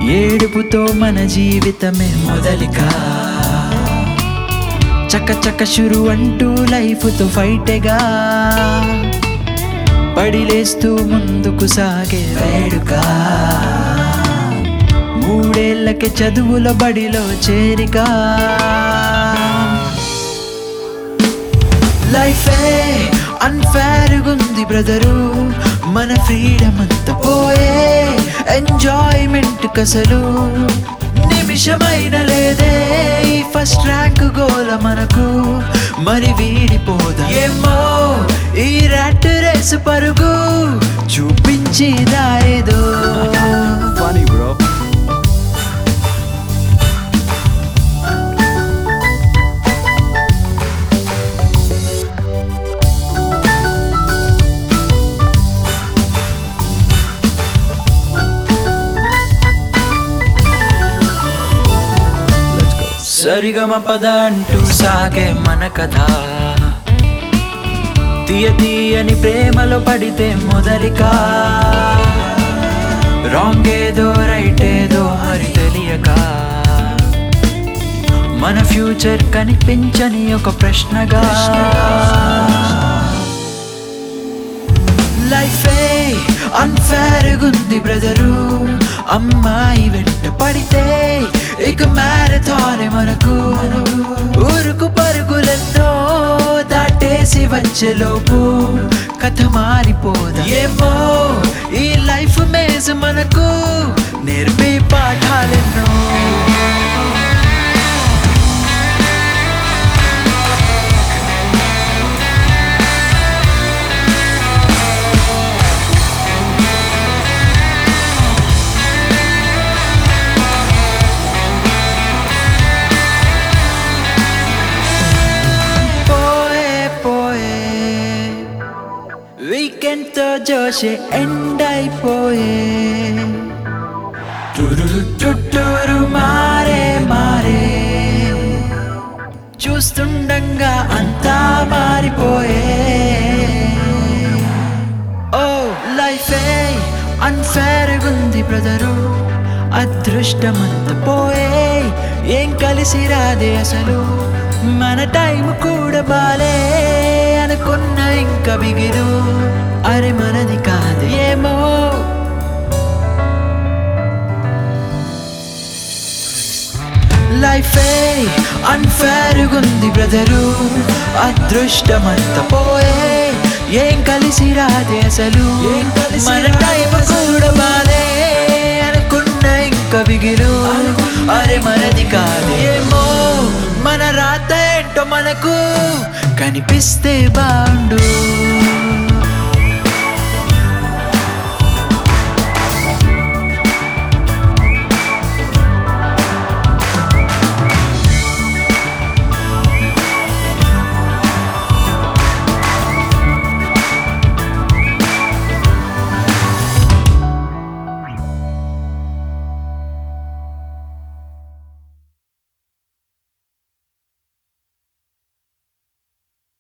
ఏడుపుతో మన జీవితమే మొదలికా చక్క చక్క షురు అంటూ లైఫ్తో ఫైటేగా పడిలేస్తూ ముందుకు సాగే వేడుక మూడేళ్లకి చదువుల బడిలో చేరిక లైఫే అన్ఫేర్ గుంది బ్రదరు మన ఫ్రీడమ్ అంతా పోయే ఎంజాయ్మెంట్ కసలు నిమిషమైన లేదే ఈ ఫస్ట్ ర్యాంక్ గోల మనకు మరి వీడిపోదా ఏమో ఈ ర్యాట్ రేసు పరుగు చూపించి దారేదో Funny, bro. Let's go. సరిగమ పద అంటూ సాగే మన కథ తీయ తీయని ప్రేమలో పడితే మొదలిక రాంగ్ ఏదో రైట్ ఏదో మరి తెలియక మన ఫ్యూచర్ కనిపించని ఒక ప్రశ్నగా లైఫే అన్ఫేర్ గుంది బ్రదరు అమ్మాయి వెంట పడితే ఇక మ్యారథాన్ మనకు ఊరుకు పరుగులెన్నో దాటేసి వచ్చేలోపు కథ మారిపోదా ఏమో ఈ లైఫ్ మేజ్ మనకు నేర్పే పాఠాలెన్నో పోయే పోయే వీకెండ్ తో జోషే ఎండ్ అయిపోయే టురురు చుట్టూరు మారే మారే చూస్తుండగా అంతా మారిపోయే ఓ లైఫే అన్ఫేర్ గుంది బ్రదరు అదృష్టమంత పోయే ఏం కలిసి రాదే అసలు మన టైం కూడా బాలే అనుకున్న ఇంకా బిగిరు అరే మనది కాదు ఏమో లైఫే అన్ఫేర్ గుంది బ్రదరు అదృష్టమంత పోయే ఏం కలిసి రాదే అసలు ఏం కలిసి మన టైం కూడా బాలే అనుకున్న ఇంకా బిగిరు అరే మనది కాదు ఏమో మన రాత ఏంటో మనకు కనిపిస్తే బాగుండు